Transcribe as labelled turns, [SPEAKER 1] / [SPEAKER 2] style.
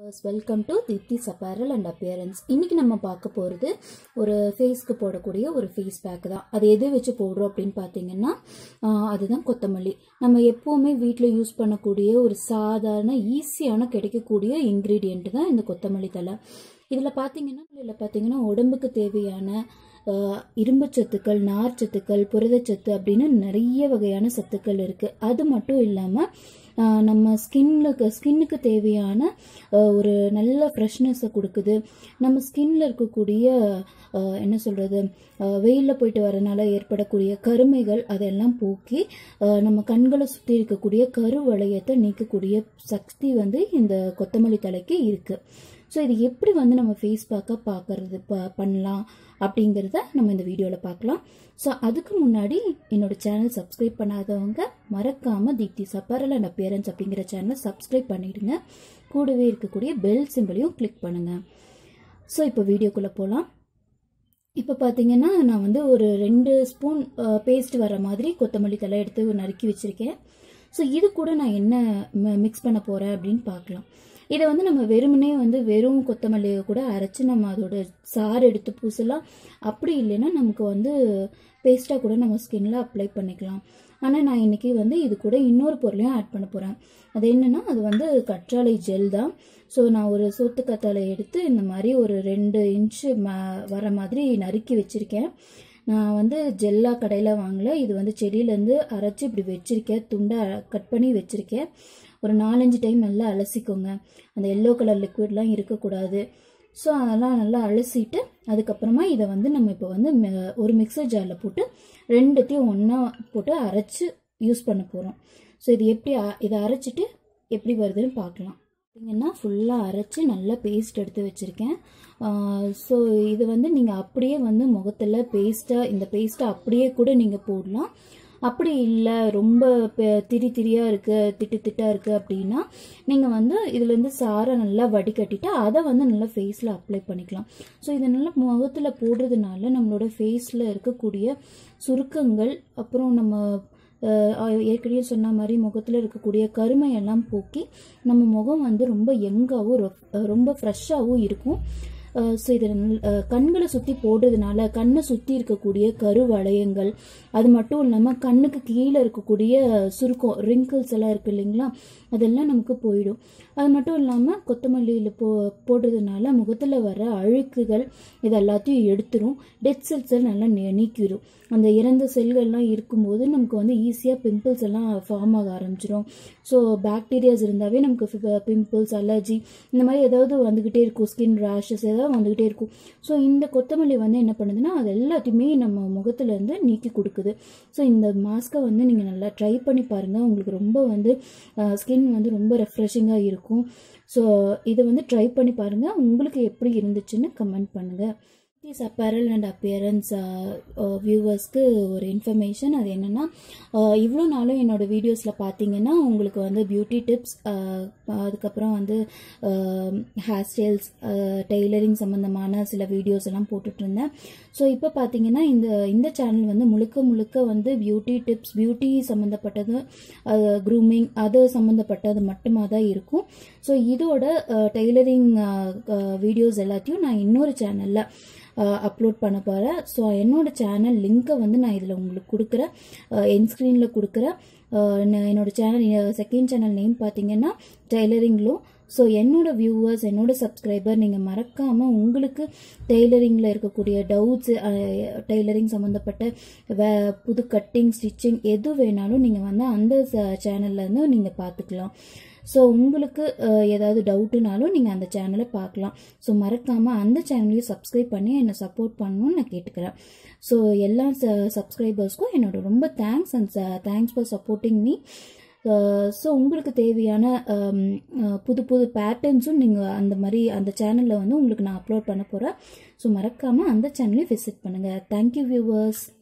[SPEAKER 1] welcome to this apparel and appearance இன்னைக்கு நம்ம பார்க்க போகிறது ஒரு ஃபேஸ்க்கு போடக்கூடிய ஒரு ஃபேஸ் பேக் தான் அது எது வச்சு போடுறோம் அப்படின்னு பார்த்தீங்கன்னா ஆஹ், அதுதான் கொத்தமல்லி நம்ம எப்போவுமே வீட்டில் யூஸ் பண்ணக்கூடிய ஒரு சாதாரண ஈஸியான கிடைக்கக்கூடிய இன்க்ரீடியண்ட் தான் இந்த கொத்தமல்லி தலை இதில் பார்த்தீங்கன்னா இதில் பார்த்தீங்கன்னா உடம்புக்கு தேவையான ஆஹ், இரும்புச்சத்துக்கள் நார்ச்சத்துக்கள் புரதச்சத்து அப்படின்னு நிறைய வகையான சத்துக்கள் இருக்குது அது மட்டும் இல்லாமல் நம்ம ஸ்கின்னுக்கு ஸ்கின்னுக்கு தேவையான ஆஹ், ஒரு நல்ல ஃப்ரெஷ்னஸை கொடுக்குது நம்ம ஸ்கின்ல இருக்கக்கூடிய ஆஹ், என்ன சொல்கிறது வெயிலில் போயிட்டு வரனால ஏற்படக்கூடிய கருமைகள் அதெல்லாம் போக்கி ஆஹ், நம்ம கண்களை சுற்றி இருக்கக்கூடிய கருவளையத்தை நீக்கக்கூடிய சக்தி வந்து இந்த கொத்தமல்லி தலைக்கு இருக்குது ஸோ இது எப்படி வந்து நம்ம ஃபேஸ் பேக்காக பார்க்கறது ப பண்ணலாம் அப்படிங்கிறத நம்ம இந்த வீடியோவில் பார்க்கலாம் ஸோ அதுக்கு முன்னாடி என்னோட சேனல் சப்ஸ்கிரைப் பண்ணாதவங்க மறக்காமல் தீப்தி சப்பரல் அண்ட் அப்பியரன்ஸ் அப்படிங்கிற சேனலை சப்ஸ்கிரைப் பண்ணிடுங்க கூடவே இருக்கக்கூடிய பெல் சிம்பிளையும் கிளிக் பண்ணுங்கள் ஸோ இப்போ வீடியோக்குள்ளே போகலாம் இப்போ பார்த்தீங்கன்னா நான் வந்து ஒரு ரெண்டு ஸ்பூன் பேஸ்ட் வர மாதிரி கொத்தமல்லி தலை எடுத்து நறுக்கி வச்சுருக்கேன் ஸோ இது கூட நான் என்ன மிக்ஸ் பண்ண போகிறேன் அப்படின்னு பார்க்கலாம் இதை வந்து நம்ம வெறுமனே வந்து வெறும் கொத்தமல்லியை கூட அரைச்சி நம்ம அதோட சாறு எடுத்து பூசலாம் அப்படி இல்லைன்னா நமக்கு வந்து பேஸ்ட்டாக கூட நம்ம ஸ்கின்ல அப்ளை பண்ணிக்கலாம் ஆனால் நான் இன்னைக்கு வந்து இது கூட இன்னொரு பொருளையும் ஆட் பண்ண போகிறேன் அது என்னன்னா அது வந்து கற்றாழை ஜெல் தான் ஸோ நான் ஒரு சோத்து கத்தாழை எடுத்து இந்த மாதிரி ஒரு ரெண்டு இன்ச்சு ம- வர மாதிரி நறுக்கி வச்சுருக்கேன் நான் வந்து ஜெல்லா கடையில் வாங்கல இது வந்து செடியிலேருந்து அரைச்சி இப்படி வச்சிருக்கேன் துண்டை கட் பண்ணி வச்சிருக்கேன் ஒரு நாலஞ்சு டைம் நல்லா அலசிக்கோங்க அந்த எல்லோ கலர் லிக்விட்லாம் இருக்கக்கூடாது ஸோ அதெல்லாம் நல்லா அலசிட்டு அதுக்கப்புறமா இதை வந்து நம்ம இப்போ வந்து ம- ஒரு மிக்சர் ஜாரில் போட்டு ரெண்டுத்தையும் ஒன்றா போட்டு அரைச்சி யூஸ் பண்ண போகிறோம் ஸோ இது எப்படி அ- இதை அரைச்சிட்டு எப்படி வருதுன்னு பார்க்கலாம் பார்த்தீங்கன்னா ஃபுல்லாக அரைச்சி நல்லா பேஸ்ட் எடுத்து வச்சுருக்கேன் ஸோ இது வந்து நீங்கள் அப்படியே வந்து முகத்தில் பேஸ்ட்டாக இந்த பேஸ்ட்டை அப்படியே கூட நீங்கள் போடலாம் அப்படி இல்லை ரொம்ப பெ- திரி திரியாக இருக்குது திட்டு திட்டாக இருக்குது அப்படின்னா நீங்கள் வந்து இதுலேருந்து சாரை நல்லா வடிகட்டிட்டு அதை வந்து நல்லா ஃபேஸில் அப்ளை பண்ணிக்கலாம் ஸோ இதை நல்லா முகத்தில் போடுறதுனால நம்மளோட ஃபேஸில் இருக்கக்கூடிய சுருக்கங்கள் அப்புறம் நம்ம அஹ், ஏற்கனவே சொன்ன மாதிரி முகத்தில் இருக்கக்கூடிய கருமையெல்லாம் போக்கி நம்ம முகம் வந்து ரொம்ப யங்காகவும் ரொம்ப ஃப்ரெஷ்ஷாகவும் இருக்கும் ஸோ இதை நல்- அஹ், கண்களை சுற்றி போடுறதுனால கண்ணை சுற்றி இருக்கக்கூடிய கருவளையங்கள் அது மட்டும் இல்லாமல் கண்ணுக்கு கீழே இருக்கக்கூடிய சுருக்கம் ரிங்கிள்ஸ் எல்லாம் இருக்கு இல்லைங்களா அதெல்லாம் நமக்கு போயிடும் அது மட்டும் இல்லாமல் கொத்தமல்லியில் போ போடுறதுனால முகத்தில் வர அழுக்குகள் இது எல்லாத்தையும் எடுத்துரும் டெட் செல்ஸ் நல்லா நீ- நீக்கிடும் அந்த இறந்த செல்கள்லாம் இருக்கும்போது நமக்கு வந்து ஈஸியாக பிம்பிள்ஸ் எல்லாம் ஃபார்ம் ஆக ஆரம்பிச்சிடும் ஸோ பாக்டீரியாஸ் இருந்தாவே நமக்கு பிம்பிள்ஸ் அலர்ஜி இந்த மாதிரி ஏதாவது வந்துக்கிட்டே இருக்கும் ஸ்கின் ரேஷஸ் ஏதாவது வந்துக்கிட்டே இருக்கும் ஸோ இந்த கொத்தமல்லி வந்து என்ன பண்ணுதுன்னா அது எல்லாத்தையுமே நம்ம முகத்துல இருந்து நீக்கி கொடுக்குது ஸோ இந்த மாஸ்க்கை வந்து நீங்கள் நல்லா ட்ரை பண்ணி பாருங்கள் உங்களுக்கு ரொம்ப வந்து ஸ்கின் வந்து ரொம்ப ரெஃப்ரெஷிங்காக இருக்கும் ஸோ இதை வந்து ட்ரை பண்ணி பாருங்கள் உங்களுக்கு எப்படி இருந்துச்சுன்னு கமெண்ட் பண்ணுங்கள் திஸ் அப்பேரல் அண்ட் அப்பியரன்ஸ் வியூவர்ஸ்க்கு ஒரு இன்ஃபர்மேஷன் அது என்னென்னா இவ்வளோ நாளும் என்னோட வீடியோஸில் பார்த்தீங்கன்னா உங்களுக்கு வந்து பியூட்டி டிப்ஸ் அதுக்கப்புறம் வந்து ஹேர் ஸ்டைல்ஸ் டெய்லரிங் சம்மந்தமான சில வீடியோஸ் எல்லாம் போட்டுட்டு இருந்தேன் ஸோ இப்போ பார்த்தீங்கன்னா இந்த இந்த சேனல் வந்து முழுக்க முழுக்க வந்து பியூட்டி டிப்ஸ் பியூட்டி சம்மந்தப்பட்டது க்ரூமிங் அது சம்மந்தப்பட்டது மட்டுமா தான் இருக்கும் ஸோ இதோட டெய்லரிங் வீடியோஸ் எல்லாத்தையும் நான் இன்னொரு சேனலில் அப்லோட் பண்ண போகிறேன் ஸோ என்னோட சேனல் லிங்க்கை வந்து நான் இதில் உங்களுக்கு கொடுக்குறேன் என் ஸ்க்ரீனில் கொடுக்குறேன் அஹ் நான் என்னோட சேனல் செகண்ட் சேனல் நேம் பார்த்தீங்கன்னா டெய்லரிங்லோ ஸோ என்னோட வியூவர்ஸ் என்னோட சப்ஸ்கிரைபர் நீங்கள் மறக்காமல் உங்களுக்கு டெய்லரிங்கில் இருக்கக்கூடிய டவுட்ஸு டெய்லரிங் சம்மந்தப்பட்ட வே புது கட்டிங் ஸ்டிச்சிங் எது வேணாலும் நீங்கள் வந்து அந்த சேனல்லேருந்து நீங்கள் பார்த்துக்கலாம் ஸோ உங்களுக்கு அஹ், ஏதாவது டவுட்டுனாலும் நீங்கள் அந்த சேனலை பார்க்கலாம் ஸோ மறக்காமல் அந்த சேனலையும் சப்ஸ்கிரைப் பண்ணி என்னை சப்போர்ட் பண்ணணும்னு நான் கேட்டுக்கிறேன் ஸோ எல்லா சப்ஸ்கிரைபர்ஸ்க்கும் என்னோட ரொம்ப thanks and thanks for supporting me so உங்களுக்கு தேவையான ஹம், அஹ், புது புது பேட்டர்ன்ஸும் நீங்கள் அந்த மாதிரி அந்த சேனலில் வந்து உங்களுக்கு நான் அப்லோட் பண்ண போகிறேன் ஸோ மறக்காமல் அந்த சேனலையும் விசிட் பண்ணுங்கள் தேங்க்யூ வியூவர்ஸ்